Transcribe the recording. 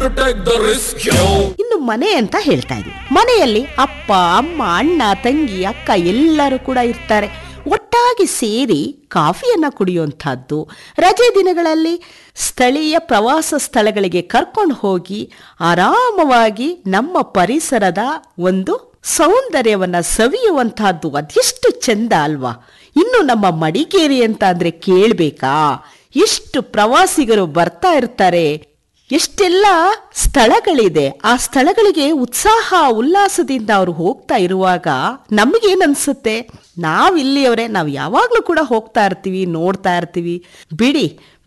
to take the risk, yo. ಇನ್ನು ಮನೆ ಅಂತ ಹೇಳ್ತಾ ಇದ್ವಿ ಮನೆಯಲ್ಲಿ ಅಪ್ಪ ಅಮ್ಮ ಅಣ್ಣ ತಂಗಿ ಅಕ್ಕ ಎಲ್ಲರೂ ಕೂಡ ಇರ್ತಾರೆ ಒಟ್ಟಾಗಿ ಸೇರಿ ಕಾಫಿಯನ್ನ ಕುಡಿಯುವಂಥದ್ದು ರಜೆ ದಿನಗಳಲ್ಲಿ ಸ್ಥಳೀಯ ಪ್ರವಾಸ ಸ್ಥಳಗಳಿಗೆ ಕರ್ಕೊಂಡು ಹೋಗಿ ಆರಾಮವಾಗಿ ನಮ್ಮ ಪರಿಸರದ ಒಂದು ಸೌಂದರ್ಯವನ್ನ ಸವಿಯುವಂತಹದ್ದು ಅದೆಷ್ಟು ಚೆಂದ ಅಲ್ವಾ ಇನ್ನು ನಮ್ಮ ಮಡಿಕೇರಿ ಅಂತ ಅಂದ್ರೆ ಕೇಳ್ಬೇಕಾ ಎಷ್ಟು ಪ್ರವಾಸಿಗರು ಬರ್ತಾ ಇರ್ತಾರೆ ಎಷ್ಟೆಲ್ಲ ಸ್ಥಳಗಳಿದೆ ಆ ಸ್ಥಳಗಳಿಗೆ ಉತ್ಸಾಹ ಉಲ್ಲಾಸದಿಂದ ಅವರು ಹೋಗ್ತಾ ಇರುವಾಗ ನಮಗೇನನ್ಸುತ್ತೆ ನಾವು ಇಲ್ಲಿಯವರೇ ನಾವು ಯಾವಾಗಲೂ ಕೂಡ ಹೋಗ್ತಾ ಇರ್ತೀವಿ ನೋಡ್ತಾ ಇರ್ತೀವಿ ಬಿಡಿ